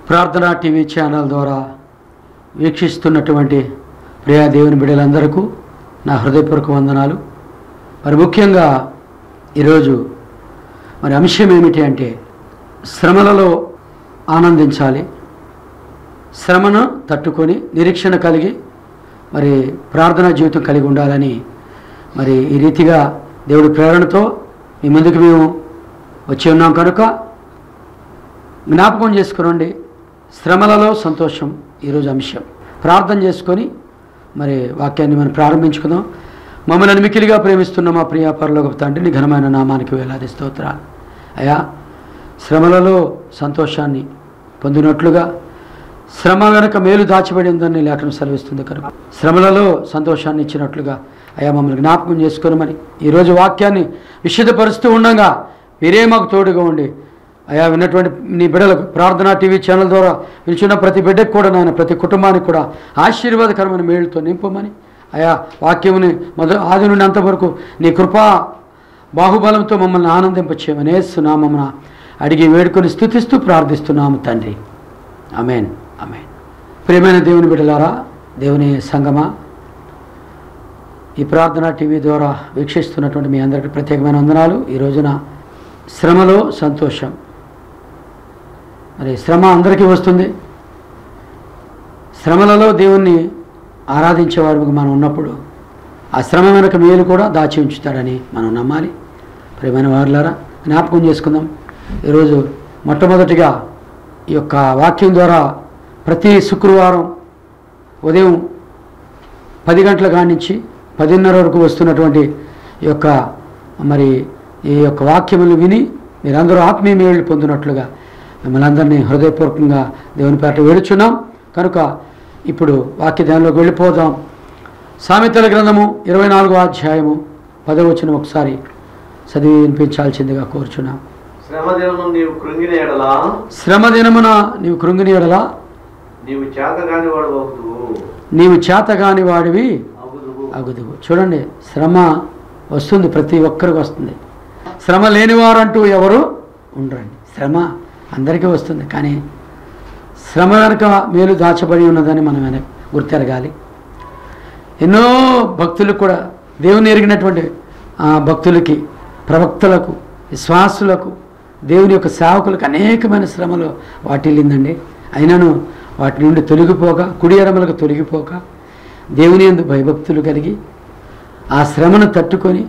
ప్రార్థనా TV channel ద్వారా వీక్షిస్తున్నటువంటి ప్రియా దేవుని బిడ్డలందరకు నా హృదయపూర్వక వందనాలు మరి ముఖ్యంగా ఈరోజు మరి అంశం ఏమిటి అంటే శ్రమలలో ఆనందించాలి శ్రమను తట్టుకొని నిరీక్షణ కలిగి మరి ప్రార్థనా జీవితం కలిగి ఉండాలని మరి ఈ రీతిగా దేవుడి ప్రేరణతో మీ ముందుకు మేము వచ్చి ఉన్నాం కనుక జ్ఞాపకం చేసుకునండి శ్రమలలో సంతోషం ఈరోజు అంశం ప్రార్థన చేసుకొని మరి వాక్యాన్ని మనం ప్రారంభించుకుందాం మమ్మల్ని మికిలిగా ప్రేమిస్తున్న మా ప్రియ పరలోక తండ్రిని ఘనమైన నామానికి వేలాది స్తోత్రాలు అయా శ్రమలలో సంతోషాన్ని పొందినట్లుగా శ్రమ వెనక మేలు దాచిబడి ఉందని లేఖనం సెలవిస్తుంది కనుక శ్రమలలో సంతోషాన్ని ఇచ్చినట్లుగా అయా మమ్మల్ని జ్ఞాపకం చేసుకొని మరి ఈరోజు వాక్యాన్ని విశుద్ధపరుస్తూ ఉండగా మీరే మాకు తోడుగా ఉండి అయా విన్నటువంటి నీ బిడ్డలకు ప్రార్థనా టీవీ ఛానల్ ద్వారా వినిచున్న ప్రతి బిడ్డకు కూడా నాయన ప్రతి కుటుంబానికి కూడా ఆశీర్వాదకరమైన మేలుతో నింపమని అయా వాక్యముని మొదలు ఆది నుండి అంతవరకు నీ కృపా బాహుబలంతో మమ్మల్ని ఆనందింపచేయమని ఏసునామమున అడిగి వేడుకొని స్థుతిస్తూ ప్రార్థిస్తున్నాము తండ్రి అమేన్ అమేన్ ప్రియమైన దేవుని బిడ్డలారా దేవుని సంగమా ఈ ప్రార్థన టీవీ ద్వారా వీక్షిస్తున్నటువంటి మీ అందరికీ ప్రత్యేకమైన వందనాలు ఈ రోజున శ్రమలో సంతోషం మరి శ్రమ అందరికీ వస్తుంది శ్రమలలో దేవుణ్ణి ఆరాధించేవారు మనం ఉన్నప్పుడు ఆ శ్రమ వెనక మేలు కూడా దాచి ఉంచుతాడని మనం నమ్మాలి ప్రియమైన వారులారా జ్ఞాపకం చేసుకుందాం ఈరోజు మొట్టమొదటిగా ఈ యొక్క వాక్యం ద్వారా ప్రతి శుక్రవారం ఉదయం పది గంటల కాడి నుంచి పదిన్నర వరకు వస్తున్నటువంటి ఈ యొక్క మరి ఈ యొక్క వాక్యములు విని మీరందరూ ఆత్మీయ మేలు పొందినట్లుగా మిమ్మల్ని అందరినీ హృదయపూర్వకంగా దేవుని పేట వేడుచున్నాం కనుక ఇప్పుడు వాక్య ధ్యానంలోకి వెళ్ళిపోదాం సామెతల గ్రంథము ఇరవై నాలుగో అధ్యాయము పదవచనం ఒకసారి చదివి వినిపించాల్సిందిగా కోరుచున్నాం శ్రమదినము నీవు కృంగిన ఎడలా శ్రమ దినమున నీవు కృంగిని ఎడలా నీవు చేతగాని వాడు అవుతువు నీవు చేతగాని వాడివి అవుదువు అగుదువు చూడండి శ్రమ వస్తుంది ప్రతి ఒక్కరికి వస్తుంది శ్రమ లేనివారంటూ ఎవరు ఉండరండి శ్రమ అందరికీ వస్తుంది కానీ శ్రమ వెనక మేలు దాచబడి ఉన్నదని మనం వెనక గుర్తెరగాలి ఎన్నో భక్తులకు కూడా దేవుని ఎరిగినటువంటి ఆ భక్తులకి ప్రవక్తలకు విశ్వాసులకు దేవుని యొక్క సేవకులకు అనేకమైన శ్రమలు వాటిల్లిందండి అయినను వాటి నుండి తొలగిపోక కుడి ఎడమలకు తొలగిపోక దేవుని యందు భయభక్తులు కలిగి ఆ శ్రమను తట్టుకొని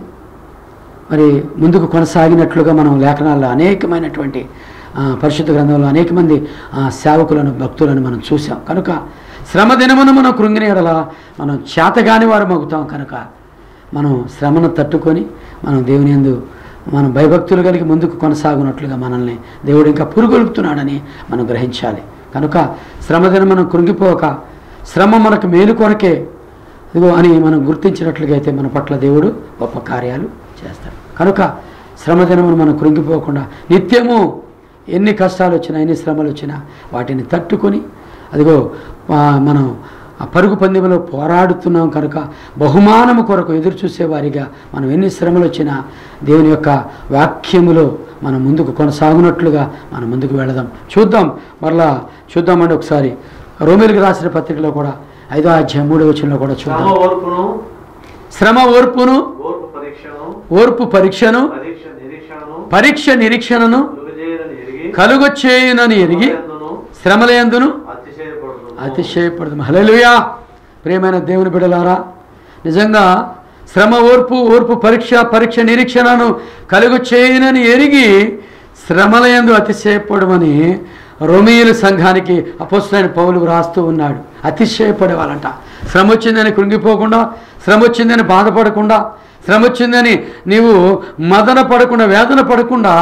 మరి ముందుకు కొనసాగినట్లుగా మనం లేఖనాల్లో అనేకమైనటువంటి ఆ, పరిశుద్ధ గ్రంథంలో అనేక మంది ఆ, సేవకులను భక్తులను మనం చూసాం కనుక శ్రమ దినమును మనం కృంగిన ఎడల మనం చేతగాని వారు మగుతాం కనుక మనం శ్రమను తట్టుకొని మనం దేవుని యందు మనం భయభక్తులు కలిగి ముందుకు కొనసాగునట్లుగా మనల్ని దేవుడు ఇంకా పురుగొలుపుతున్నాడని మనం గ్రహించాలి కనుక శ్రమ దినం మనం కృంగిపోక శ్రమ మనకు మేలు కొరకే ఇదిగో అని మనం గుర్తించినట్లుగా అయితే మన పట్ల దేవుడు గొప్ప కార్యాలు చేస్తాడు కనుక శ్రమదినమును మనం కృంగిపోకుండా నిత్యము ఎన్ని కష్టాలు వచ్చినా ఎన్ని శ్రమలు వచ్చినా వాటిని తట్టుకొని అదిగో ఆ, మనం ఆ పరుగు పందెంలో పోరాడుతున్నాం కనుక బహుమానము కొరకు ఎదురు చూసేవారిగా మనం ఎన్ని శ్రమలు వచ్చినా దేవుని యొక్క వాక్యములో మనం ముందుకు కొనసాగునట్లుగా మనం ముందుకు వెళదాం చూద్దాం మరలా చూద్దామండి ఒకసారి రోమిలికి రాసిన పత్రికలో కూడా ఐదో అధ్యాయం మూడో వచనంలో కూడా శ్రమ చూద్దాం ఓర్పును శ్రమ ఓర్పును ఓర్పు పరీక్షను ఓర్పు పరీక్షను పరీక్ష నిరీక్షణను పరీక్ష నిరీక్షణను కలుగజేయనని ఎరిగి కలుగొచ్చేయునని ఎరిగి శ్రమయందును శ్రమలయందును అతిశయపడును అతిశయపడదు హల్లెలూయా ప్రియమైన దేవుని బిడలారా నిజంగా శ్రమ ఓర్పు ఓర్పు పరీక్ష పరీక్ష నిరీక్షణను కలుగు చేయనని ఎరిగి శ్రమలయందు అతిశయపడమని రోమియుల సంఘానికి అపోస్తులైన పౌలు రాస్తూ ఉన్నాడు అతిశయపడేవాళ్ళంట శ్రమ వచ్చిందని కృంగిపోకుండా శ్రమ వచ్చిందని బాధపడకుండా శ్రమ వచ్చిందని నీవు మదన పడకుండా వేదన పడకుండా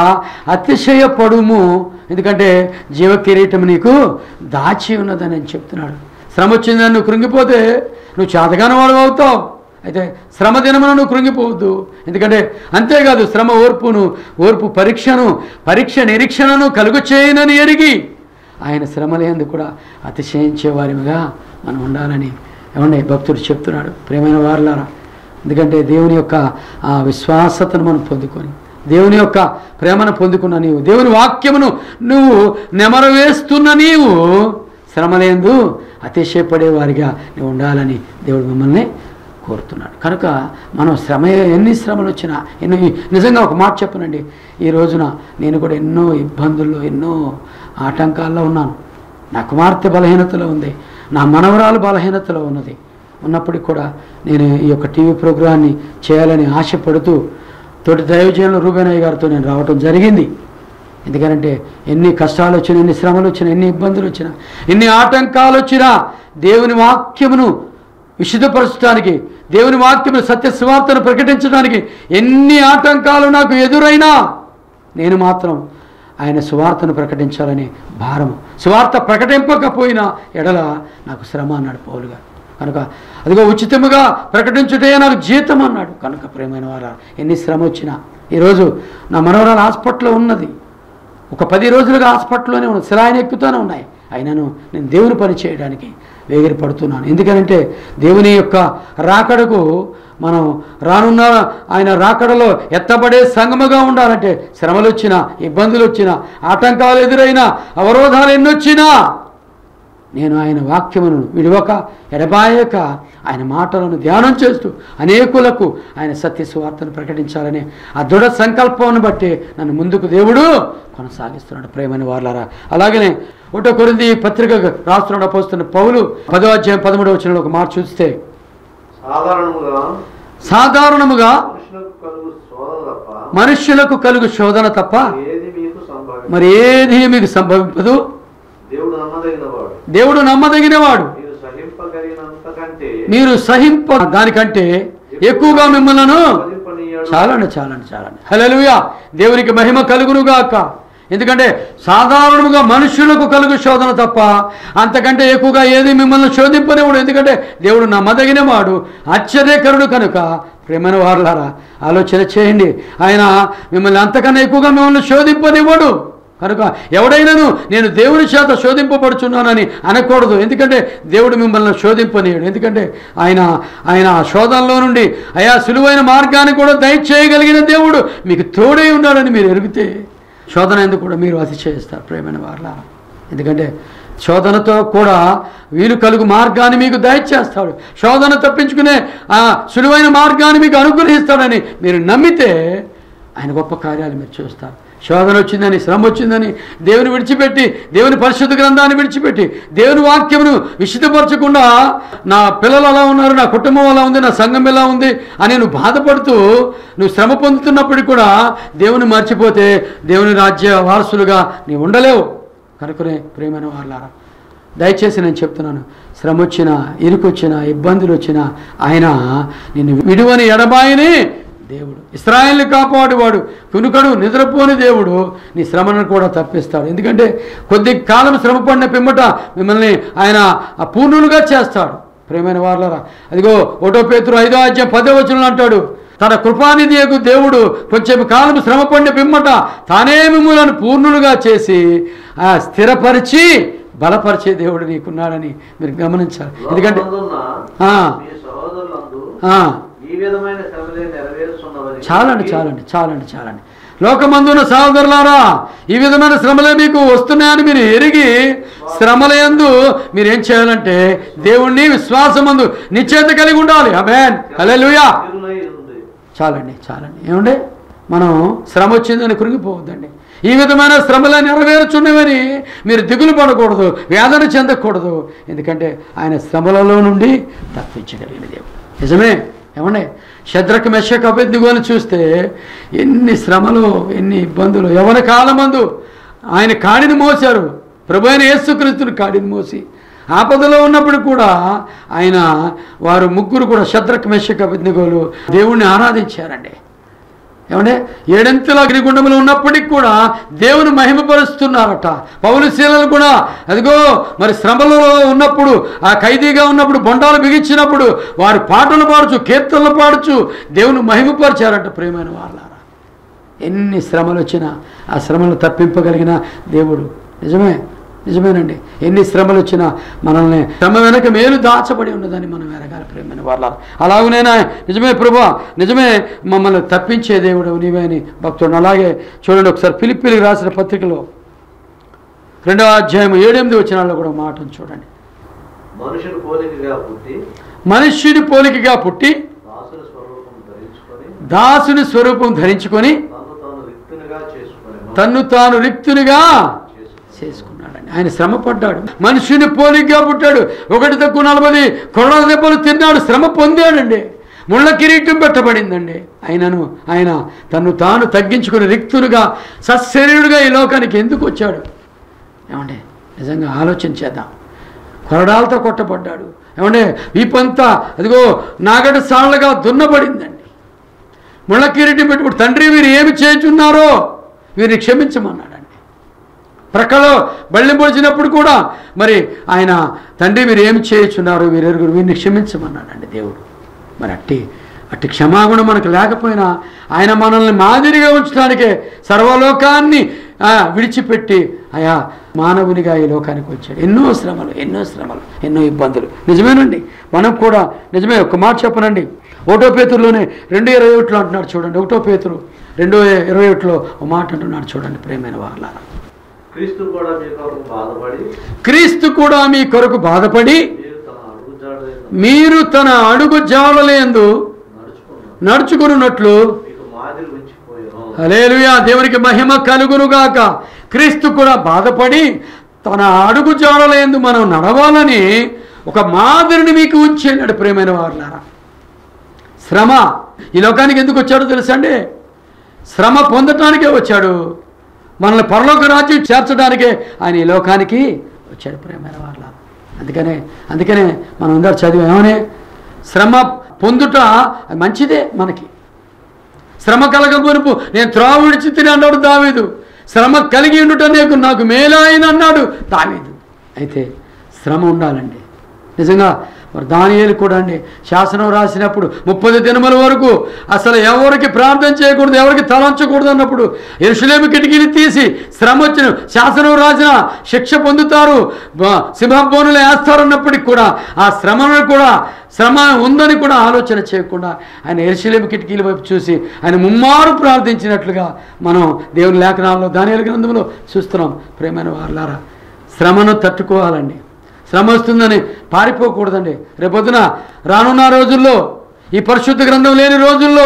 అతిశయపడుము ఎందుకంటే జీవ కిరీటం నీకు దాచి ఉన్నదని అని చెప్తున్నాడు శ్రమ వచ్చిందని నువ్వు కృంగిపోతే నువ్వు చేతగాని వాడు అవుతావు అయితే శ్రమ దినమున నువ్వు కృంగిపోవద్దు ఎందుకంటే అంతేకాదు శ్రమ ఓర్పును ఓర్పు పరీక్షను పరీక్ష నిరీక్షణను కలుగు చేయనని ఎరిగి ఆయన శ్రమలేందు కూడా అతిశయించే వారిగా మనం ఉండాలని ఏమండి భక్తుడు చెప్తున్నాడు ప్రేమైన వారులారా ఎందుకంటే దేవుని యొక్క ఆ విశ్వాసతను మనం పొందుకొని దేవుని యొక్క ప్రేమను పొందుకున్న నీవు దేవుని వాక్యమును నువ్వు నెమరవేస్తున్న నీవు శ్రమలేందు అతిశయపడే వారిగా నువ్వు ఉండాలని దేవుడు మిమ్మల్ని కోరుతున్నాడు కనుక మనం శ్రమ ఎన్ని శ్రమలు వచ్చినా ఎన్నో నిజంగా ఒక మాట చెప్పనండి ఈ రోజున నేను కూడా ఎన్నో ఇబ్బందుల్లో ఎన్నో ఆటంకాల్లో ఉన్నాను నా కుమార్తె బలహీనతలో ఉంది నా మనవరాలు బలహీనతలో ఉన్నది ఉన్నప్పటికీ కూడా నేను ఈ యొక్క టీవీ ప్రోగ్రాన్ని చేయాలని ఆశపడుతూ తోటి దైవజనులు రూబేనయ్య గారితో నేను రావటం జరిగింది ఎందుకంటే ఎన్ని కష్టాలు వచ్చినా ఎన్ని శ్రమలు వచ్చినా ఎన్ని ఇబ్బందులు వచ్చినా ఎన్ని ఆటంకాలు వచ్చినా దేవుని వాక్యమును విశుద్ధపరచడానికి దేవుని వాక్యమును సత్య సువార్తను ప్రకటించడానికి ఎన్ని ఆటంకాలు నాకు ఎదురైనా నేను మాత్రం ఆయన సువార్తను ప్రకటించాలని భారము సువార్త ప్రకటింపకపోయినా ఎడల నాకు శ్రమ అన్నాడు పౌలు గారు కనుక అదిగో ఉచితముగా ప్రకటించుటే నాకు జీతం అన్నాడు కనుక ప్రేమైన వారా ఎన్ని శ్రమ వచ్చినా ఈరోజు నా మనవరాలు హాస్పిటల్లో ఉన్నది ఒక పది రోజులుగా హాస్పిటల్లోనే ఉన్న సిరాయిని ఎక్కుతూనే ఉన్నాయి అయినను నేను దేవుని పని చేయడానికి వేగిరి పడుతున్నాను ఎందుకంటే దేవుని యొక్క రాకడకు మనం రానున్న ఆయన రాకడలో ఎత్తబడే సంగముగా ఉండాలంటే శ్రమలు వచ్చినా ఇబ్బందులు వచ్చినా ఆటంకాలు ఎదురైనా అవరోధాలు ఎన్నొచ్చినా నేను ఆయన వాక్యమును విడవక ఎడబాయక ఆయన మాటలను ధ్యానం చేస్తూ అనేకులకు ఆయన సత్య సువార్తను ప్రకటించాలనే ఆ దృఢ సంకల్పాన్ని బట్టి నన్ను ముందుకు దేవుడు కొనసాగిస్తున్నాడు ప్రేమని వాళ్ళారా అలాగనే ఒకటో కొరింది పత్రిక రాస్తున్నాడు పోస్తున్న పౌలు పదో అధ్యాయం పదమూడవ వచనంలో ఒక మాట చూస్తే సాధారణముగా సాధారణముగా మనుషులకు కలుగు శోధన తప్ప మనుష్యులకు కలుగు శోధన తప్ప ఏది మీకు సంభవించదు మరి ఏది మీకు సంభవింపదు దేవుడు నమ్మదగిన వాడు దేవుడు నమ్మదగినవాడు మీరు సహింపగలిగినంత కంటే మీరు సహింప దానికంటే ఎక్కువగా మిమ్మల్ని సంపాదింపనీయడు. చాలండి చాలండి చాలండి హల్లెలూయా దేవునికి మహిమ కలుగును గాక ఎందుకంటే సాధారణముగా మనుషులకు కలుగు శోధన తప్ప అంతకంటే ఎక్కువగా ఏది మిమ్మల్ని శోధింపనివాడు ఎందుకంటే దేవుడు నమ్మదగిన వాడు ఆశ్చర్యకరుడు కనుక ప్రేమైన వారులారా ఆలోచన చేయండి ఆయన మిమ్మల్ని అంతకన్నా ఎక్కువగా మిమ్మల్ని శోధింపనివ్వడు కనుక ఎవడైనాను నేను దేవుని చేత శోధింపబడుచున్నానని అనకూడదు ఎందుకంటే దేవుడు మిమ్మల్ని శోధింపనీయడు ఎందుకంటే ఆయన ఆయన ఆ శోధనలో నుండి అయా సులువైన మార్గాన్ని కూడా దయచేయగలిగిన దేవుడు మీకు తోడై ఉన్నాడని మీరు ఎరిగితే శోధన ఎందుకు కూడా మీరు అతిశయిస్తారు ప్రేమైన వార్ల ఎందుకంటే శోధనతో కూడా వీలు కలుగు మార్గాన్ని మీకు దయచేస్తాడు శోధన తప్పించుకునే ఆ సులువైన మార్గాన్ని మీకు అనుగ్రహిస్తాడని మీరు నమ్మితే ఆయన గొప్ప కార్యాలు మీరు చూస్తారు శోధన వచ్చిందని శ్రమ వచ్చిందని దేవుని విడిచిపెట్టి దేవుని పరిశుద్ధ గ్రంథాన్ని విడిచిపెట్టి దేవుని వాక్యమును విశుద్ధపరచకుండా నా పిల్లలు అలా ఉన్నారు నా కుటుంబం అలా ఉంది నా సంఘం ఎలా ఉంది అని నువ్వు బాధపడుతూ నువ్వు శ్రమ పొందుతున్నప్పటికీ కూడా దేవుని మర్చిపోతే దేవుని రాజ్య వారసులుగా నీవు ఉండలేవు కనుకనే ప్రేమైన వాళ్ళారా దయచేసి నేను చెప్తున్నాను శ్రమ వచ్చినా ఇరుకొచ్చినా ఇబ్బందులు వచ్చినా ఆయన నిన్ను విడువని ఎడబాయిని దేవుడు ఇస్రాయల్ని కాపాడువాడు కునుకడు నిద్రపోని దేవుడు నీ శ్రమను కూడా తప్పిస్తాడు ఎందుకంటే కొద్ది కాలం శ్రమ పడిన పిమ్మట మిమ్మల్ని ఆయన ఆ పూర్ణులుగా చేస్తాడు ప్రేమైన వాళ్ళరా అదిగో ఒకటో పేతురు ఐదో అధ్యాయం పదో వచనంలో అంటాడు తన కృపానిధియకు దేవుడు కొంచెం కాలం శ్రమ పడిన పిమ్మట తానే మిమ్మలను పూర్ణులుగా చేసి ఆ స్థిరపరిచి బలపరిచే దేవుడు నీకున్నాడని మీరు గమనించాలి ఎందుకంటే లోకమందున్న ఆ, మీ సహోదరులందు ఆ, ఈ విధమైన శ్రమలే నెరవేరుస్తున్నవని చాలండి చాలండి చాలండి చాలండి లోకమందున్న సహోదరులారా ఈ విధమైన శ్రమలే మీకు వస్తున్నాయని మీరు ఎరిగి శ్రమలయందు మీరు ఏం చేయాలంటే దేవుణ్ణి విశ్వాసమందు నిశ్చేత కలిగి ఉండాలి అమేన్ హల్లెలూయా తీరునై ఉంది చాలండి చాలండి ఏమండి మనం శ్రమ వచ్చిందని కృంగిపోవద్దండి ఈ విధమైన శ్రమలు నెరవేర్చున్నవని మీరు దిగులు పడకూడదు వేదన చెందకూడదు ఎందుకంటే ఆయన శ్రమలలో నుండి తప్పించగలిగిన దేవుడు నిజమే ఏమండి శద్రక మెషక్ అభ్యర్థిగోని చూస్తే ఎన్ని శ్రమలు ఎన్ని ఇబ్బందులు యవన కాలమందు ఆయన కాడిని మోశారు ప్రభు అయిన యేసుక్రీస్తుని కాడిని మోసి ఆపదలో ఉన్నప్పుడు కూడా ఆయన వారు ముగ్గురు కూడా శద్రక్ మెషక్ అభిజ్ఞగోలు దేవుణ్ణి ఆరాధించారండి ఏమంటే ఏడంతుల అగ్నిగుండంలో ఉన్నప్పటికి కూడా దేవుని మహిమపరుస్తున్నారట పౌలు శీలలు కూడా అదిగో మరి శ్రమలలో ఉన్నప్పుడు ఆ ఖైదీగా ఉన్నప్పుడు బొండాలు బిగించినప్పుడు వారు పాటలు పాడుచు కీర్తనలు పాడుచు దేవుని మహిమపరిచారట ప్రేమైన వాళ్ళారా ఎన్ని శ్రమలు వచ్చినా ఆ శ్రమలు తప్పింపగలిగిన దేవుడు నిజమే నిజమేనండి ఎన్ని శ్రమలు వచ్చినా మనల్ని శ్రమ వెనక మేలు దాచబడి ఉన్నదని మనం ఎరగాలి ప్రేమైన వాళ్ళ అలాగనేనా నిజమే ప్రభా నిజమే మమ్మల్ని తప్పించే దేవుడు నీవే అని భక్తుడు అలాగే చూడండి ఒకసారి పిలిపిలికి రాసిన పత్రికలో రెండవ అధ్యాయం ఏడెనిమిది వచ్చినాల్లో కూడా మాటను చూడండి మనుషుడు పోలికగా పుట్టి మనుష్యుడి పోలికగా పుట్టి దాసుని స్వరూపం ధరించుకొని దాసుని స్వరూపం ధరించుకొని తను తాను రిక్తునిగా చేసుకొని తన్ను తాను రిక్తునిగా చేసుకుని చేసుకున్నాడండి ఆయన శ్రమ పడ్డాడు మనుషుని పోలిగ్గా పుట్టాడు ఒకటి తక్కువ నలభై కొరడ దెబ్బలు తిన్నాడు శ్రమ పొందాడండి ముళ్ళ కిరీటం పెట్టబడిందండి ఆయనను ఆయన తను తాను తగ్గించుకుని రిక్తునుగా సశరీరుడుగా ఈ లోకానికి ఎందుకు వచ్చాడు ఏమండి నిజంగా ఆలోచన చేద్దాం కొరడాలతో కొట్టబడ్డాడు ఏమంటే వీపంతా అదిగో నాగటి సాళ్ళగా దున్నబడిందండి ముళ్ళ కిరీటం పెట్టుకుంటు తండ్రి వీరు ఏమి చేయుచున్నారో వీరిని క్షమించమన్నాడండి ప్రక్కలో బళ్ళెం పొడిచినప్పుడు కూడా మరి ఆయన తండ్రి మీరు ఏమి చేయుచున్నారు వీరెరుగురు వీరిని క్షమించమన్నాడండి దేవుడు మరి అట్టి అట్టి క్షమాగుణం మనకు లేకపోయినా ఆయన మనల్ని మాదిరిగా ఉంచడానికే సర్వలోకాన్ని ఆ, విడిచిపెట్టి ఆయా మానవునిగా ఈ లోకానికి వచ్చాడు ఎన్నో శ్రమలు ఎన్నో శ్రమలు ఎన్నో ఇబ్బందులు నిజమేనండి మనం కూడా నిజమే ఒక మాట చెప్పనండి ఒకటో పేతురులోనే రెండు ఇరవై ఒకటిలో అంటున్నాడు చూడండి ఒకటో పేతురు రెండో ఇరవై ఒకటిలో ఒక మాట అంటున్నాడు చూడండి ప్రేమైన వాళ్ళ క్రీస్తు కూడా మీ కొరకు బాధపడి క్రీస్తు కూడా మీ కొరకు బాధపడి మీరు తన అడుగుజాడైన మీరు తన అడుగు జాడలేందు నడుచుకున్నారు నడుచుకున్నట్లు మీకు మాదిరి ఉంచిపోయాను హలేలుయా దేవునికి మహిమ కలుగునుగాక క్రీస్తు కూడా బాధపడి తన అడుగు జాడలేందు మనం నడవాలని ఒక మాదిరిని మీకు ఉంచేనాడు ప్రేమైన వారులారా శ్రమ ఈ లోకానికి ఎందుకు వచ్చాడో తెలుసా అండి శ్రమ పొందటానికే వచ్చాడు మనల్ని పరలోక రాజ్యం చేర్చడానికే ఆయన ఈ లోకానికి వచ్చాడు ప్రేమైన వాళ్ళ అందుకనే అందుకనే మనం అందరు చదివి ఏమని శ్రమ పొందుట అది మంచిదే మనకి శ్రమ కలగబోనుపు నేను త్రోవ విడిచి తిని అన్నాడు దావీదు శ్రమ కలిగి ఉండుట నీకు నాకు మేలాయన అన్నాడు దావీదు అయితే శ్రమ ఉండాలండి నిజంగా మరి దానియేలు కూడా అండి శాసనం రాసినప్పుడు ముప్పది దినముల వరకు అసలు ఎవరికి ప్రార్థన చేయకూడదు ఎవరికి తలంచకూడదు అన్నప్పుడు ఎరుసలేము కిటికీలు తీసి శ్రమ వచ్చిన శాసనం రాసిన శిక్ష పొందుతారు బ- సింహబోనులు వేస్తారు అన్నప్పటికి కూడా ఆ శ్రమను కూడా శ్రమ ఉందని కూడా ఆలోచన చేయకుండా ఆయన ఎరుసలేము కిటికీల వైపు చూసి ఆయన ముమ్మారు ప్రార్థించినట్లుగా మనం దేవుని లేఖనాల్లో దాని గ్రంథంలో చూస్తున్నాం ప్రేమైన వాళ్ళారా శ్రమను తట్టుకోవాలండి శ్రమ వస్తుందని పారిపోకూడదండి రేపొద్దున రానున్న రోజుల్లో ఈ పరిశుద్ధ గ్రంథం లేని రోజుల్లో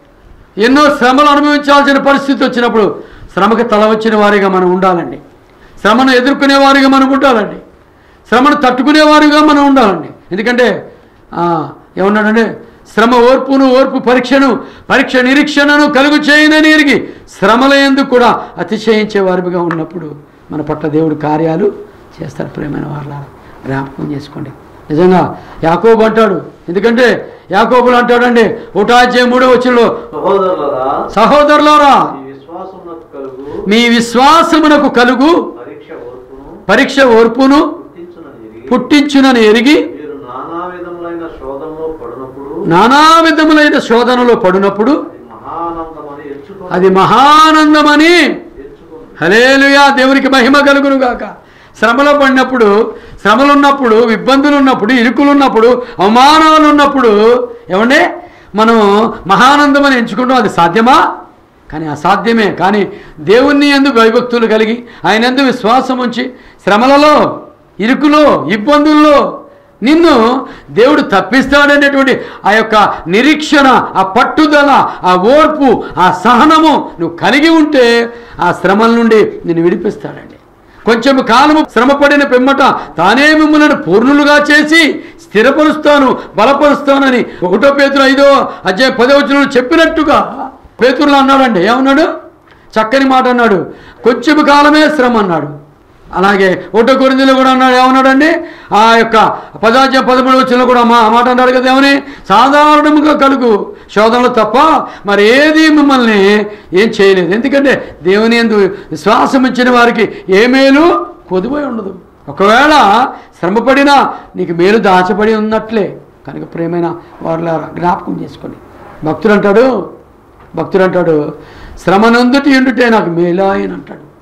ఎన్నో శ్రమలు అనుభవించాల్సిన పరిస్థితి వచ్చినప్పుడు శ్రమకి తల వచ్చిన వారిగా మనం ఉండాలండి శ్రమను ఎదుర్కొనే వారిగా మనం ఉండాలండి శ్రమను తట్టుకునే వారిగా మనం ఉండాలండి ఎందుకంటే ఆ, ఏమన్నాడంటే శ్రమ ఓర్పును ఓర్పు పరీక్షను పరీక్ష నిరీక్షణను కలుగు చేయనని ఎరిగి శ్రమల ఎందుకు కూడా అతిశయించే వారిగా ఉన్నప్పుడు మన పట్ల దేవుడు కార్యాలు చేస్తారు ప్రేమైన వాళ్ళ జ్ఞాపకం చేసుకోండి నిజంగా యాకోబు అంటాడు ఎందుకంటే యాకోబులు అంటాడండి ఒకటాధ్యాయం మూడో వచ్చినలో సహోదరులరా సహోదరులారా ఈ విశ్వాసం కలుగు మీ విశ్వాసమునకు కలుగు పరీక్ష ఓర్పును పరీక్ష ఓర్పును పుట్టించునని ఎరిగి పుట్టించునని ఎరిగి మీరు నానా విధములైన శోధనలో పడినప్పుడు నానా విధములైన శోధనలో పడినప్పుడు అది మహానందమని ఎంచుకో అది మహానందమని ఎంచుకోండి హలేలుయా దేవునికి మహిమ కలుగును గాక శ్రమలో పడినప్పుడు శ్రమలు ఉన్నప్పుడు ఇబ్బందులు ఉన్నప్పుడు ఇరుకులు ఉన్నప్పుడు అవమానాలు ఉన్నప్పుడు ఏమండి మనం మహానందం అని ఎంచుకుంటాం అది సాధ్యమా కానీ అసాధ్యమే కానీ దేవుణ్ణి ఎందు భయభక్తులు కలిగి ఆయన ఎందు విశ్వాసం ఉంచి శ్రమలలో ఇరుకులో ఇబ్బందుల్లో నిన్ను దేవుడు తప్పిస్తాడనేటువంటి ఆ యొక్క నిరీక్షణ ఆ పట్టుదల ఆ ఓర్పు ఆ సహనము నువ్వు కలిగి ఉంటే ఆ శ్రమల నుండి నిన్ను విడిపిస్తాడండి కొంచెం కాలము శ్రమపడిన పిమ్మట తానే మిమ్మల్ని పూర్ణులుగా చేసి స్థిరపరుస్తాను బలపరుస్తానని ఒకటో పేతురు ఐదో అధ్యాయ పదో వచనంలో చెప్పినట్టుగా పేతురులు అన్నాడండి ఏమన్నాడు చక్కని మాట అన్నాడు కొంచెం కాలమే శ్రమ అన్నాడు అలాగే ఒకటో కొరిందులో కూడా అన్నాడు ఏమన్నాడండి ఆ యొక్క పదాధ్యాయం పదమూడు వచ్చిన కూడా మా మాట అన్నాడు కదా ఏమని సాధారణంగా కలుగు శోధనలు తప్ప మరి ఏది మిమ్మల్ని ఏం చేయలేదు ఎందుకంటే దేవుని ఎందు విశ్వాసం ఇచ్చిన వారికి ఏ మేలు కొదువై ఉండదు ఒకవేళ శ్రమపడినా నీకు మేలు దాచబడి ఉన్నట్లే కనుక ప్రేమైన వాళ్ళ జ్ఞాపకం చేసుకోండి భక్తుడు అంటాడు భక్తుడు అంటాడు శ్రమనందుటి ఎండుటే నాకు మేలాయని అంటాడు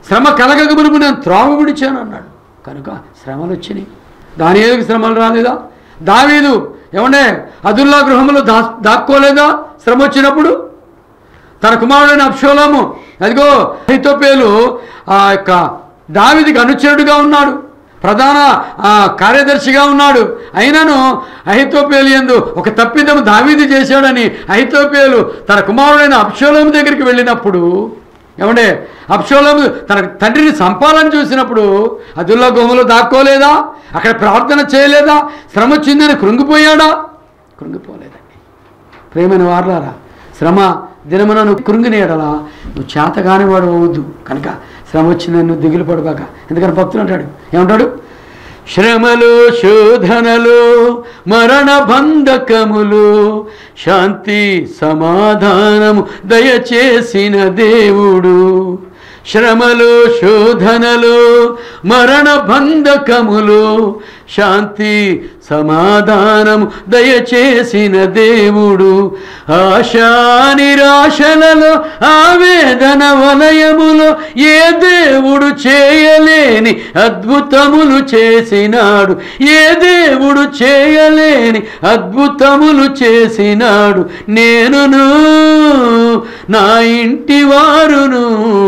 శ్రమ కలగక మునుపు నేను త్రోవ విడిచాను అన్నాడు కనుక శ్రమలు వచ్చినాయి దాని ఏదికి శ్రమలు రాలేదా దావీదు ఏమండే అదుల్లా గృహంలో దా దాక్కోలేదా శ్రమ వచ్చినప్పుడు తన కుమారుడైన అప్షోలోము అదిగో అహితోపేలు ఆ యొక్క దావిదికి అనుచరుడుగా ఉన్నాడు ప్రధాన ఆ, కార్యదర్శిగా ఉన్నాడు అయినను అహితోపేలు ఎందు ఒక తప్పిదం దావీది చేశాడని అహితోపేలు తన కుమారుడైన అప్షోలోము దగ్గరికి వెళ్ళినప్పుడు ఏమండే అప్షోలోము తన తండ్రిని చంపాలని చూసినప్పుడు అదుల్లా గుహలో దాక్కోలేదా అక్కడ ప్రార్థన చేయలేదా శ్రమ వచ్చిందని కృంగిపోయాడా కృంగిపోలేదండి ప్రేమైన వారలారా శ్రమ దినమున నువ్వు కృంగినేయడలా నువ్వు చేతగాని వాడు అవ్వద్దు కనుక శ్రమ వచ్చిందని నువ్వు దిగులు పడబాక ఎందుకని భక్తులు అంటాడు ఏమంటాడు శ్రమలు శోధనలు మరణ బంధకములు శాంతి సమాధానము దయచేసిన దేవుడు శ్రమలు శోధనలు మరణ బంధకములు శాంతి సమాధానము దయచేసిన దేవుడు ఆశా నిరాశలలో ఆవేదన వలయములో ఏ దేవుడు చేయలేని అద్భుతములు చేసినాడు ఏ దేవుడు చేయలేని అద్భుతములు చేసినాడు నేనును నా ఇంటి వారును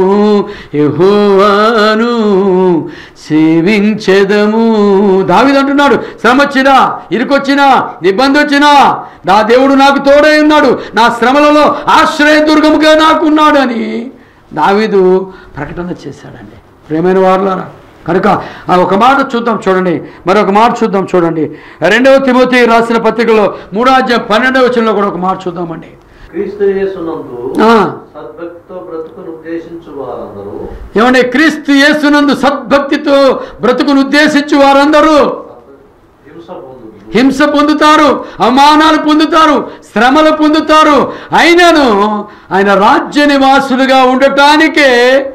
యెహోవాను సేవించెదము దావిదంటున్నాడు శ్రమ వచ్చినా ఇరుకొచ్చినా ఇబ్బంది వచ్చినా నా దేవుడు నాకు తోడై ఉన్నాడు నా శ్రమలలో ఆశ్రయదుర్గముగా నాకు ఉన్నాడు అని దావీదు ప్రకటన చేశాడండి ప్రేమైన వారులారా కనుక ఆ ఒక మాట చూద్దాం చూడండి మరొక మాట చూద్దాం చూడండి రెండవ తిమోతి రాసిన పత్రికలో మూడో అధ్యాయం పన్నెండవ వచనంలో కూడా ఒక మాట చూద్దామండి క్రీస్తు యేసునందు ఆ. సద్భక్తితో బ్రతుకును ఉద్దేశించు వారందరూ ఏమంటే క్రీస్తు యేసునందు సద్భక్తితో బ్రతుకును ఉద్దేశించి వారందరూ హింస పొందు హింస పొందుతారు అవమానాలు పొందుతారు శ్రమలు పొందుతారు అయినను ఆయన రాజ్య నివాసులుగా ఉండటానికే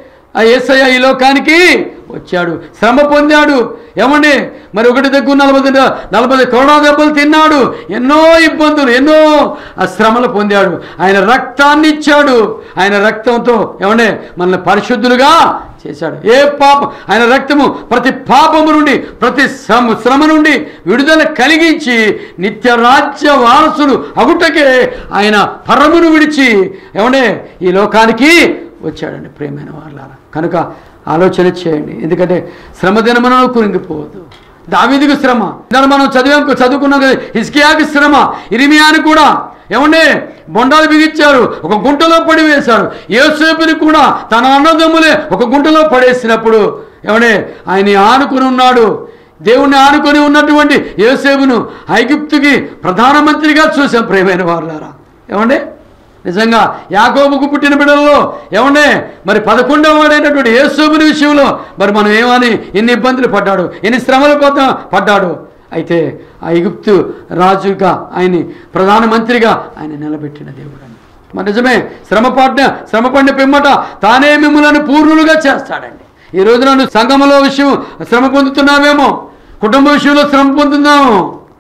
ఆ యేసయ్య ఈ లోకానికి వచ్చాడు శ్రమ పొందాడు ఏమండి మరి ఒకటి దగ్గర నలభై నలభై కరోనా దెబ్బలు తిన్నాడు ఎన్నో ఇబ్బందులు ఎన్నో ఆ శ్రమలు పొందాడు ఆయన రక్తాన్ని ఇచ్చాడు ఆయన రక్తంతో ఏమండి మనల్ని పరిశుద్ధులుగా చేశాడు ఏ పాప ఆయన రక్తము ప్రతి పాపము నుండి ప్రతి శ్రమ శ్రమ నుండి విడుదల కలిగించి నిత్య రాజ్య వారసులు అగుటకే ఆయన పరమును విడిచి ఏమండే ఈ లోకానికి వచ్చాడండి ప్రేమైన వాళ్ళారా కనుక ఆలోచన చేయండి ఎందుకంటే శ్రమ దినమున కురింగిపోవద్దు దావీదికి శ్రమ దాన్ని మనం చదివాం చదువుకున్నాం కదా హిస్కియాకి శ్రమ ఇరిమియాని కూడా ఏమండే బొండాలు బిగించారు ఒక గుంటలో పడి వేశారు యేసేపుని కూడా తన అన్నదమ్ములే ఒక గుంటలో పడేసినప్పుడు ఏమండే ఆయన ఆనుకుని ఉన్నాడు దేవుణ్ణి ఆనుకొని ఉన్నటువంటి యేసేపును ఐగుప్తుకి ప్రధానమంత్రిగా చూసాం ప్రేమైన వారులారా ఏమండే నిజంగా యాకోబుకు పుట్టిన బిడ్డల్లో ఏమండే మరి పదకొండవ వాడైనటువంటి యేసోబుని విషయంలో మరి మనం ఏమని ఎన్ని ఇబ్బందులు పడ్డాడు ఎన్ని శ్రమలు పడ్డా పడ్డాడు అయితే ఆ ఎగుప్తు రాజుగా ఆయన్ని ప్రధానమంత్రిగా ఆయన నిలబెట్టిన దేవుడు అని మరి నిజమే శ్రమ పడిన శ్రమ పడిన పిమ్మట తానే మిమ్మలను పూర్ణులుగా చేస్తాడండి ఈ రోజు నన్ను సంఘములో విషయం శ్రమ పొందుతున్నావేమో కుటుంబ విషయంలో శ్రమ పొందుతున్నాము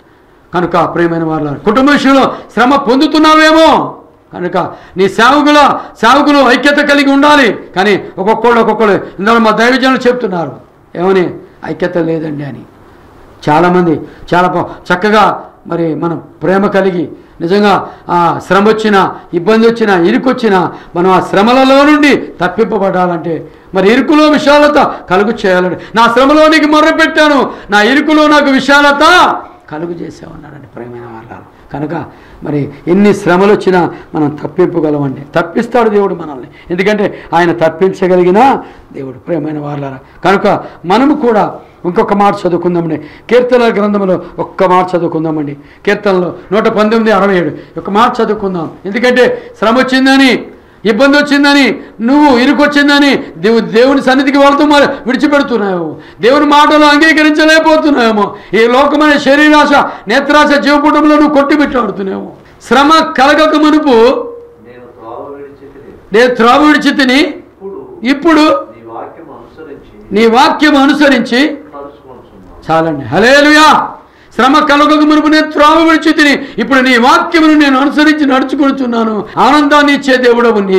కనుక ప్రేమైన వాళ్ళ కుటుంబ విషయంలో శ్రమ పొందుతున్నావేమో కనుక నీ సేవకుల సేవకులు ఐక్యత కలిగి ఉండాలి కానీ ఒక్కొక్కళ్ళు ఒక్కొక్కళ్ళు ఇందులో మా దైవజనులు చెప్తున్నారు ఏమని ఐక్యత లేదండి అని చాలామంది చాలా ప- చక్కగా మరి మనం ప్రేమ కలిగి నిజంగా ఆ శ్రమ వచ్చినా ఇబ్బంది వచ్చినా ఇరుకొచ్చినా మనం ఆ శ్రమలలో నుండి తప్పింపబడాలంటే మరి ఇరుకులో విశాలత కలుగు చేయాలండి నా శ్రమలో నీకు మొర్ర పెట్టాను నా ఇరుకులో నాకు విశాలత కలుగు చేసామన్నాడండి ప్రేమైన వాళ్ళ కనుక మరి ఎన్ని శ్రమలు వచ్చినా మనం తప్పింపగలమండి తప్పిస్తాడు దేవుడు మనల్ని ఎందుకంటే ఆయన తప్పించగలిగిన దేవుడు ప్రేమైన వాళ్ళారా కనుక మనము కూడా ఇంకొక మాట చదువుకుందామండి కీర్తన గ్రంథంలో ఒక్క మాట చదువుకుందామండి కీర్తనలో నూట పంతొమ్మిది అరవై ఏడు ఒక మాట చదువుకుందాం ఎందుకంటే శ్రమ వచ్చిందని ఇబ్బంది వచ్చిందని నువ్వు ఇరుకొచ్చిందని దేవు దేవుని సన్నిధికి వెళ్తూ మరి విడిచిపెడుతున్నావు దేవుని మాటలు అంగీకరించలేకపోతున్నావేమో ఈ లోకమైన శరీరాశ నేత్రాశ జీవపుటంలో నువ్వు కొట్టిబెట్టాడుతున్నావు శ్రమ కలగక మునుపు నేను త్రోవ విడిచి నేను త్రోవ విడిచి తిని ఇప్పుడు ఇప్పుడు నీ వాక్యం అనుసరించి నీ వాక్యం అనుసరించి నడుచుకుంటున్నాను చాలండి హలేలుయా శ్రమ కలగక మునుపు నేను త్రోవ విడిచి తిని ఇప్పుడు నీ వాక్యమును నేను అనుసరించి నడుచుకుంటున్నాను ఆనందాన్ని ఇచ్చే దేవుడవు నీవే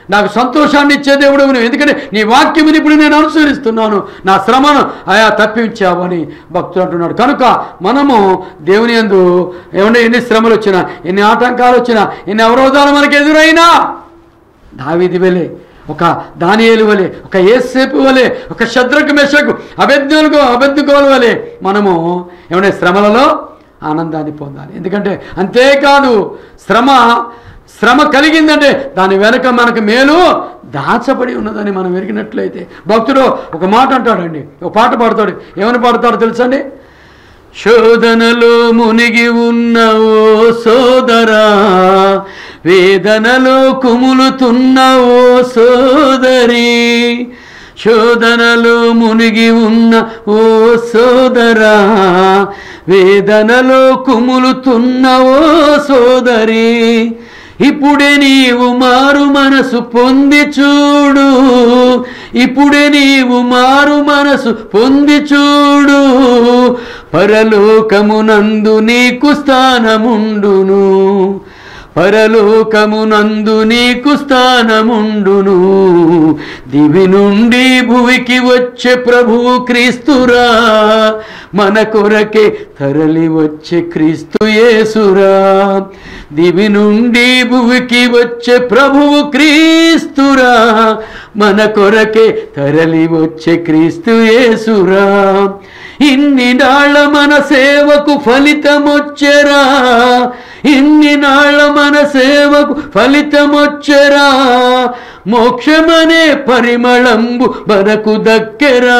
నాకు సంతోషాన్ని ఇచ్చే దేవుడు నువ్వు ఎందుకంటే నీ వాక్యముని ఇప్పుడు నేను అనుసరిస్తున్నాను నా శ్రమను ఆయా తప్పించావని భక్తుడు అంటున్నాడు కనుక మనము దేవుని యందు ఏమన్నా ఎన్ని శ్రమలు వచ్చినా ఎన్ని ఆటంకాలు వచ్చినా ఎన్ని అవరోధాలు మనకు ఎదురైనా దావీది వలె ఒక దానియేలు వలె ఒక ఏసేపు వలె ఒక శద్రకు మెషకు అభ్యర్థులకు అభ్యర్థుకోల వలె మనము ఏమైనా శ్రమలలో ఆనందాన్ని పొందాలి ఎందుకంటే అంతేకాదు శ్రమ శ్రమ కలిగిందంటే దాని వెనక మనకు మేలు దాచబడి ఉన్నదని మనం ఎరిగినట్లయితే భక్తుడు ఒక మాట అంటాడండి ఒక పాట పాడతాడు ఏమని పాడతాడో తెలుసండి శోధనలో మునిగి ఉన్న ఓ సోదరా వేదనలో కుములుతున్న ఓ సోదరి శోధనలో మునిగి ఉన్న ఓ సోదరా వేదనలో కుములుతున్న ఓ సోదరి ఇప్పుడే నీవు మారు మనసు పొంది చూడు ఇప్పుడే నీవు మారు మనసు పొంది చూడు పరలోకమునందు నీకు స్థానముండును పరలోకమునందు నీకు స్థానముండును దివి నుండి భువికి వచ్చే ప్రభువు క్రీస్తురా మన కొరకే తరలి వచ్చే క్రీస్తు యేసురా దివి నుండి భువికి వచ్చే ప్రభువు క్రీస్తురా మన కొరకే తరలి వచ్చే క్రీస్తు యేసురా ఇన్ని నాళ్ళ మన సేవకు ఫలితమొచ్చెరా ఇన్ని నాళ్ళ మన సేవకు ఫలితమొచ్చెరా మోక్షమనే పరిమళంబు మనకు దక్కెరా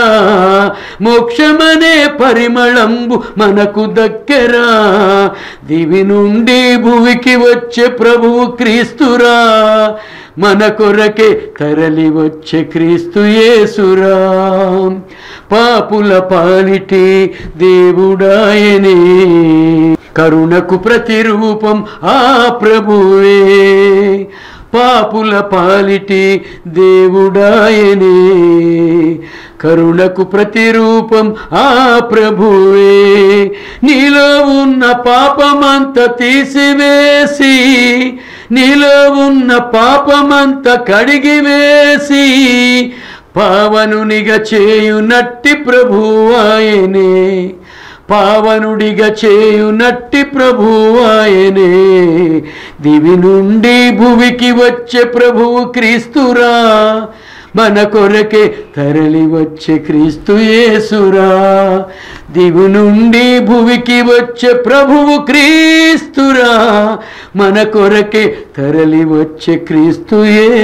మోక్షమనే పరిమళంబు మనకు దక్కెరా దివి నుండి భువికి వచ్చే ప్రభువు క్రీస్తురా మన కొరకే తరలి వచ్చే క్రీస్తు యేసురా పాపుల పాలిటి దేవుడాయనే కరుణకు ప్రతిరూపం ఆ ప్రభువే పాపుల పాలిటి దేవుడాయనే కరుణకు ప్రతిరూపం ఆ ప్రభువే నీలో ఉన్న పాపమంత తీసివేసి నీలో ఉన్న పాపమంత కడిగివేసి పావనునిగా చేయునట్టి ప్రభువాయనే పావనుడిగా చేయునట్టి ప్రభువాయనే దివి నుండి భువికి వచ్చే ప్రభువు క్రీస్తురా మన కొరకే తరలి వచ్చే క్రీస్తు యేసురా దివు నుండి భువికి వచ్చే ప్రభువు క్రీస్తురా మన కొరకే తరలి వచ్చే క్రీస్తు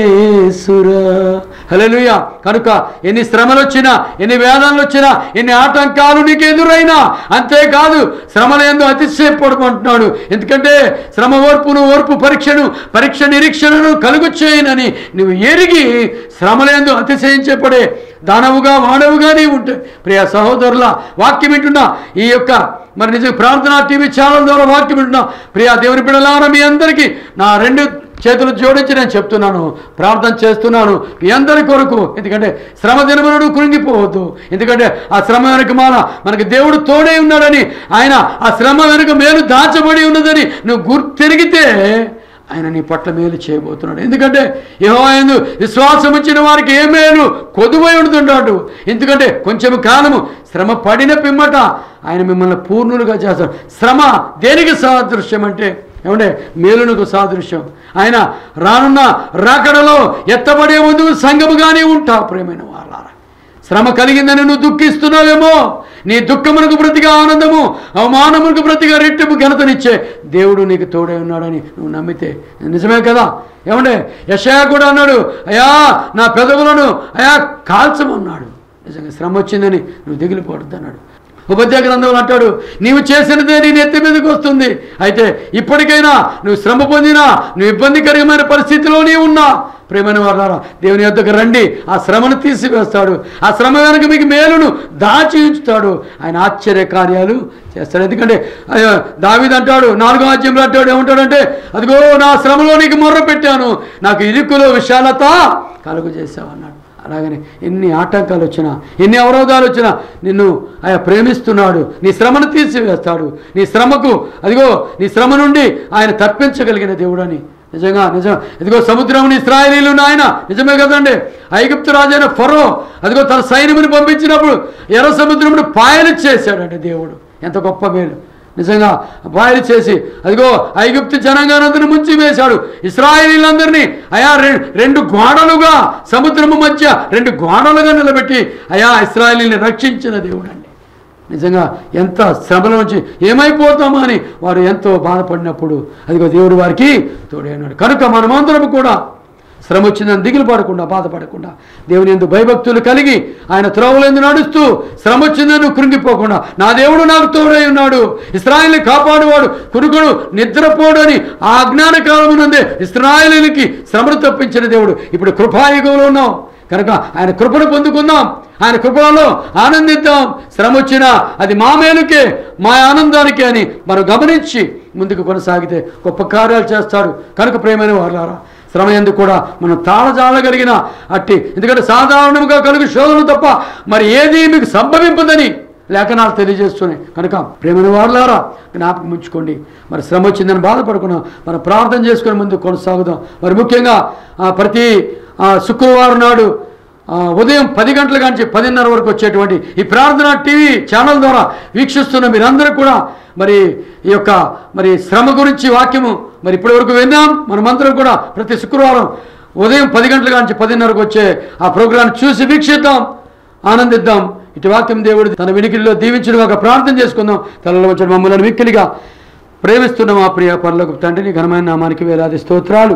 యేసురా హల్లెలూయా కనుక ఎన్ని శ్రమలు వచ్చినా ఎన్ని వేదనలు వచ్చినా ఎన్ని ఆటంకాలు నీకు ఎదురైనా అంతేకాదు శ్రమల ఎందు అతిశయపడుకుంటున్నాడు ఎందుకంటే శ్రమ ఓర్పును ఓర్పు పరీక్షను పరీక్ష నిరీక్షణను కలుగు చేయనని నువ్వు ఎరిగి శ్రమలందు అతిశయించబడే దానవుగా మానవుగా నీవు ఉంటే ప్రియ సహోదరుల వాక్యం వింటున్నా ఈ యొక్క మరి నిజం ప్రార్థన టీవీ ఛానల్ ద్వారా వాక్యం వింటున్నా ప్రియ దేవుని బిడ్డలారా మీ అందరికీ నా రెండు చేతులు జోడించి నేను చెప్తున్నాను ప్రార్థన చేస్తున్నాను మీ అందరి కొరకు ఎందుకంటే శ్రమ దినములను కృంగిపోవద్దు ఎందుకంటే ఆ శ్రమ వెనుక మాల మనకి దేవుడు తోడే ఉన్నాడని ఆయన ఆ శ్రమ వెనుక మేలు దాచబడి ఉన్నదని నువ్వు గుర్తిరిగితే ఆయన నీ పట్ల మేలు చేయబోతున్నాడు ఎందుకంటే యెహోవాయందు విశ్వాసం ఉంచిన వారికి ఏ మేలు కొదువై ఉంటుంటాడు ఎందుకంటే కొంచెం కాలము శ్రమ పడిన పిమ్మట ఆయన మిమ్మల్ని పూర్ణులుగా చేస్తాడు శ్రమ దేనికి సాదృశ్యం అంటే ఏమంటే మేలునకు సాదృశ్యం ఆయన రానున్న రాకడలో ఎత్తబడే ముందు సంగముగానే ఉంటావు ప్రేమైన వాళ్ళారా శ్రమ కలిగిందని నువ్వు దుఃఖిస్తున్నావేమో నీ దుఃఖమునకు ప్రతిగా ఆనందము అవమానమునకు ప్రతిగా రెట్టింపు ఘనతనిచ్చే దేవుడు నీకు తోడే ఉన్నాడని నువ్వు నమ్మితే నిజమే కదా ఏమంటే యశయా కూడా అన్నాడు అయా నా పెదవులను అయా కాల్చమన్నాడు నిజంగా శ్రమ వచ్చిందని నువ్వు దిగులు పడుద్దు అన్నాడు ఉపద్య గ్రంథంలో అంటాడు నీవు చేసినదే నీ నెత్తి మీదకి వస్తుంది అయితే ఇప్పటికైనా నువ్వు శ్రమ పొందినా నువ్వు ఇబ్బందికరమైన పరిస్థితిలో నీవు ఉన్నా ప్రేమైన వారారా దేవుని యొద్దకు రండి ఆ శ్రమను తీసివేస్తాడు ఆ శ్రమ వెనక మీకు మేలును దాచి ఉంచుతాడు ఆయన ఆశ్చర్య కార్యాలు చేస్తాడు ఎందుకంటే అయ్యో, దావీదు అంటాడు నాలుగో అధ్యాయంలో అంటాడు ఏమంటాడంటే అదిగో నా శ్రమలో నీకు మొర్ర పెట్టాను నాకు ఇరుకులో విశాలత కలుగు చేసావు అన్నాడు అలాగనే ఎన్ని ఆటంకాలు వచ్చినా ఎన్ని అవరోధాలు వచ్చినా నిన్ను ఆయన ప్రేమిస్తున్నాడు నీ శ్రమను తీసివేస్తాడు నీ శ్రమకు అదిగో నీ శ్రమ నుండి ఆయన తప్పించగలిగిన దేవుడని నిజంగా నిజం ఇదిగో సముద్రముని ఇస్రాయలీలు నాయన నిజమే కదండి ఐగుప్తు రాజైన ఫరో అదిగో తన సైన్యముని పంపించినప్పుడు ఎర్ర సముద్రముని పాయలు చేశాడండి దేవుడు ఎంత గొప్ప మేలు నిజంగా పాయలు చేసి అదిగో ఐగుప్తు జనాంగానందరిని ముంచి వేశాడు ఇస్రాయేలీలందరినీ అయా రె- రెండు గోడలుగా సముద్రము మధ్య రెండు గోడలుగా నిలబెట్టి అయా ఇస్రాయేలీని రక్షించిన దేవుడు అండి నిజంగా ఎంత శ్రమల నుంచి ఏమైపోతామా అని వారు ఎంతో బాధపడినప్పుడు అదిగో దేవుడు వారికి తోడైనాడు కనుక మనమందరం కూడా శ్రమ వచ్చిందని దిగులు పడకుండా బాధపడకుండా దేవుని ఎందు భయభక్తులు కలిగి ఆయన త్రోవలందు నడుస్తూ శ్రమ వచ్చిందని నువ్వు కృంగిపోకుండా నా దేవుడు నాకు తోడై ఉన్నాడు ఇస్రాయల్ని కాపాడువాడు కురుకుడు నిద్రపోడు అని ఆ అజ్ఞాన కాలమునందే ఇస్రాయలీలకి శ్రమను తప్పించిన దేవుడు ఇప్పుడు కృపాయుగంలో ఉన్నాం కనుక ఆయన కృపను పొందుకుందాం ఆయన కృపలలో ఆనందిద్దాం శ్రమ వచ్చినా అది మా మేలుకే మా ఆనందానికే అని మనం గమనించి ముందుకు కొనసాగితే గొప్ప కార్యాలు చేస్తాడు కనుక ప్రేమైన వాళ్ళారా శ్రమ ఎందుకు కూడా మనం తాళజాలగలిగిన అట్టి ఎందుకంటే సాధారణంగా కలుగు శోధన తప్ప మరి ఏది మీకు సంభవింపదని లేఖనాలు తెలియజేస్తున్నాయి కనుక ప్రేమైన వాళ్ళారా జ్ఞాపకం ఉంచుకోండి మరి శ్రమ వచ్చిందని బాధపడుకున్నాం మనం ప్రార్థన చేసుకుని ముందు కొనసాగుదాం మరి ముఖ్యంగా ఆ, ప్రతి ఆ, శుక్రవారం నాడు ఆ, ఉదయం పది గంటల నుంచి పదిన్నర వరకు వచ్చేటువంటి ఈ ప్రార్థన టీవీ ఛానల్ ద్వారా వీక్షిస్తున్న మీరందరూ కూడా మరి ఈ యొక్క మరి శ్రమ గురించి వాక్యము మరి ఇప్పటి వరకు విన్నాం మనమందరం కూడా ప్రతి శుక్రవారం ఉదయం పది గంటల నుంచి పదిన్నరకు వచ్చే ఆ ప్రోగ్రాం చూసి వీక్షిద్దాం ఆనందిద్దాం ఇటు వాక్యం దేవుడు తన వినికిడిలో దీవించిన ఒక ప్రార్థన చేసుకుందాం తలలో వచ్చిన మమ్మల్ని మిక్కిలిగా ప్రేమిస్తున్న మా ప్రియ పనులకు తండ్రిని ఘనమైన నామానికి వేలాది స్తోత్రాలు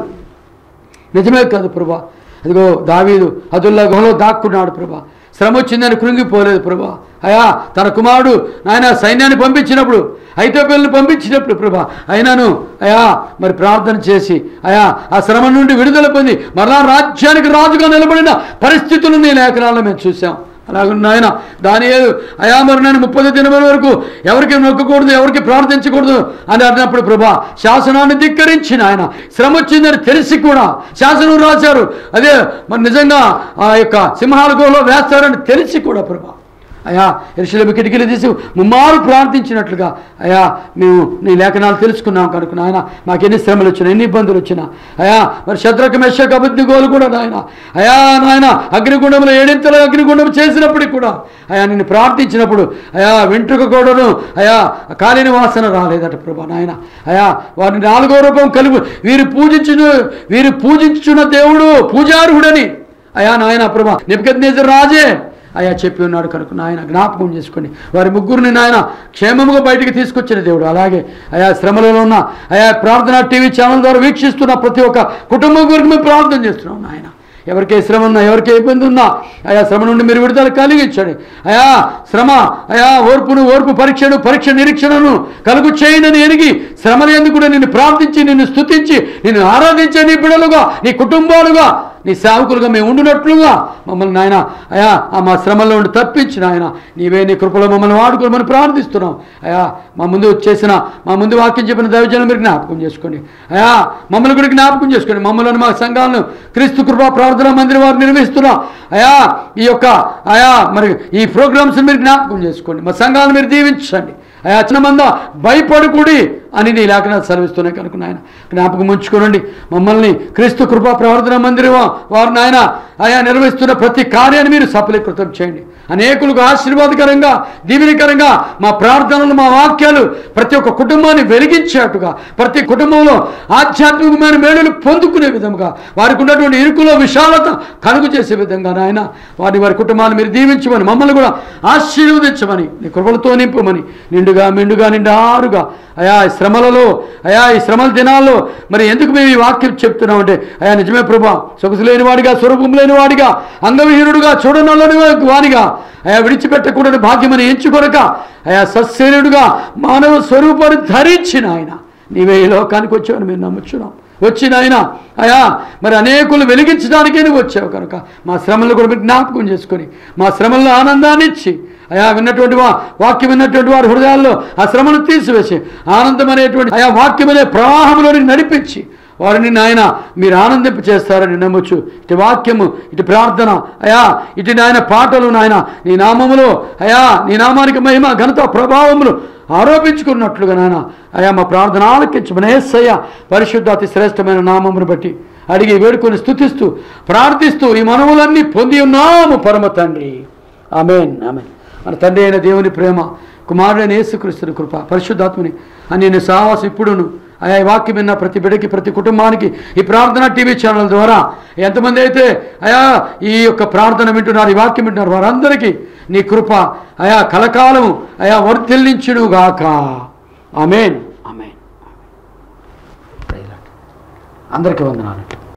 నిజమే కాదు ప్రభా అదిగో దావీదు అదుల్లా గుహలో దాక్కున్నాడు ప్రభా శ్రమ వచ్చిందని కృంగిపోలేదు ప్రభా అయా తన కుమారుడు నాయన సైన్యాన్ని పంపించినప్పుడు ఐతోపేలను పంపించినప్పుడు ప్రభా అయినాను అయా మరి ప్రార్థన చేసి అయా ఆ శ్రమ నుండి విడుదల పొంది మరలా రాజ్యానికి రాజుగా నిలబడిన పరిస్థితులను ఈ లేఖనాల్లో మేము చూసాం అలాగే నాయన దాని ఏదు అయా మరి నేను ముప్పై దినముల వరకు ఎవరికి నొక్కకూడదు ఎవరికి ప్రార్థించకూడదు అని అన్నప్పుడు ప్రభా శాసనాన్ని ధిక్కరించి ఆయన శ్రమ వచ్చిందని తెలిసి కూడా శాసనం రాశారు అదే మరి నిజంగా ఆ యొక్క సింహాల గుహలో వేస్తారని తెలిసి కూడా ప్రభా అయా ఎరుశలేము కిటికీలు తీసి ముమ్మారు ప్రార్థించినట్లుగా అయా మేము నీ లేఖనాలు తెలుసుకున్నాం కనుక నాయన మాకు ఎన్ని శ్రమలు వచ్చినా ఎన్ని ఇబ్బందులు వచ్చినా అయా మరి శత్రుక మెషక అబద్ధి గోలు కూడా నాయన అయా నాయన అగ్నిగుండంలో ఏడింతల అగ్నిగుండం చేసినప్పటికి కూడా అయా నిన్ను ప్రార్థించినప్పుడు అయా వెంట్రుక కూడాను అయా కాలిని వాసన రాలేదట ప్రభా నాయన అయా వారిని నాలుగో రూపం కలుగు వీరు పూజించు వీరు పూజించున్న దేవుడు పూజార్హుడని అయా నాయన ప్రభా నిపుకత్ రాజే అయా చెప్పి ఉన్నాడు కనుక నాయన జ్ఞాపకం చేసుకోండి వారి ముగ్గురిని నాయన క్షేమముగా బయటికి తీసుకొచ్చిన దేవుడు అలాగే అయా శ్రమలలో ఉన్న అయా ప్రార్థన టీవీ ఛానల్ ద్వారా వీక్షిస్తున్న ప్రతి ఒక్క కుటుంబం గురించి మేము ప్రార్థన చేస్తున్నాం నాయన ఎవరికి శ్రమ ఉన్నా ఎవరికి ఏ ఇబ్బంది ఉన్నా అయా శ్రమ నుండి మీరు విడుదల కలిగించండి అయా శ్రమ అయా ఓర్పును ఓర్పు పరీక్షను పరీక్ష నిరీక్షణను కలుగు చేయనని ఎరిగి శ్రమలు ఎందుకు కూడా నిన్ను ప్రార్థించి నిన్ను స్తుతించి నిన్ను ఆరాధించే నీ బిడలుగా నీ కుటుంబాలుగా నీ సేవకులుగా మేము ఉండినట్లుగా మమ్మల్ని నాయన అయా ఆ మా శ్రమల్లో ఉండి తప్పించి నాయన నీవే నీ కృపలో మమ్మల్ని వాడుకోమని ప్రార్థిస్తున్నాం అయా మా ముందు చేసిన మా ముందు వాక్యం చెప్పిన దైవజనం మీరు జ్ఞాపకం చేసుకోండి అయా మమ్మల్ని కూడా జ్ఞాపకం చేసుకోండి మమ్మల్ని మా సంఘాలను క్రీస్తు కృపా ప్రార్థన మందిరం వారు నిర్వహిస్తున్నాం అయా ఈ యొక్క అయా మరి ఈ ప్రోగ్రామ్స్ మీరు జ్ఞాపకం చేసుకోండి మా సంఘాలను మీరు దీవించండి అయా చిన్న మంద భయపడుకుడి అని నీ లేఖనాలు సెలవిస్తున్నాయి కనుక నాయన జ్ఞాపకం ఉంచుకోనండి మమ్మల్ని క్రీస్తు కృపా ప్రార్థన మందిరం వారు నాయన ఆయా నిర్వహిస్తున్న ప్రతి కార్యాన్ని మీరు సఫలీకృతం చేయండి అనేకులకు ఆశీర్వాదకరంగా దీవెనకరంగా మా ప్రార్థనలు మా వాక్యాలు ప్రతి ఒక్క కుటుంబాన్ని వెలిగించేట్టుగా ప్రతి కుటుంబంలో ఆధ్యాత్మికమైన మేలులు పొందుకునే విధంగా వారికి ఉన్నటువంటి ఇరుకులో విశాలత కలుగు చేసే విధంగా నాయన వారి వారి కుటుంబాన్ని మీరు దీవించమని మమ్మల్ని కూడా ఆశీర్వదించమని నీ కృపలతో నింపమని నిండుగా మెండుగా నిండారుగా అయా ఈ శ్రమలలో అయా ఈ శ్రమల దినాల్లో మరి ఎందుకు మేము ఈ వాక్యం చెప్తున్నామంటే అయా నిజమే ప్రభా సొగసు లేని వాడిగా స్వరూపం లేని వాడిగా అంగవిహీనుడుగా చూడనల్లని వాడిగా అయా విడిచిపెట్టకూడని భాగ్యమని ఎంచుకొనక అయా సస్యనుడుగా మానవ స్వరూపాన్ని ధరించిన ఆయన నీవే ఈ లోకానికి వచ్చావని మేము నమ్ముచున్నాం వచ్చిన ఆయన అయా మరి అనేకులు వెలిగించడానికే నువ్వు వచ్చావు కనుక మా శ్రమలను కూడా మీరు జ్ఞాపకం చేసుకొని మా శ్రమల్లో ఆనందాన్ని ఇచ్చి అయా విన్నటువంటి వా వాక్యం విన్నటువంటి వారి హృదయాల్లో ఆ శ్రమను తీసివేసి ఆనందం అనేటువంటి ఆయా వాక్యం అనే ప్రవాహంలోనికి నడిపించి వారిని నాయన మీరు ఆనందింప చేస్తారని నమ్మొచ్చు ఇటు వాక్యము ఇటు ప్రార్థన అయా ఇటు నాయన పాటలు నాయన నీ నామములో అయా నీ నామానికి మహిమ ఘనత ప్రభావములు ఆరోపించుకున్నట్లుగా నాయన అయా మా ప్రార్థన ఆలకించమని ఏసయ్య పరిశుద్ధ అతి శ్రేష్టమైన నామమును బట్టి అడిగి వేడుకొని స్తుతిస్తూ ప్రార్థిస్తూ ఈ మనవులన్నీ పొంది ఉన్నాము పరమ తండ్రి ఆమెన్ ఆమెన్ మన తండ్రి అయిన దేవుని ప్రేమ కుమారుడైన యేసుక్రీస్తుని కృప పరిశుద్ధాత్మని అని సావాసం ఇప్పుడును ఆయా ఈ వాక్యం విన్న ప్రతి బిడ్డకి ప్రతి కుటుంబానికి ఈ ప్రార్థన టీవీ ఛానల్ ద్వారా ఎంతమంది అయితే అయా ఈ యొక్క ప్రార్థన వింటున్నారు ఈ వాక్యం వింటున్నారు వారందరికీ నీ కృప అయా కలకాలము అయా వర్ధిల్లించునుగాక ఆమెన్ ఆమెన్ అందరికీ వందనాలు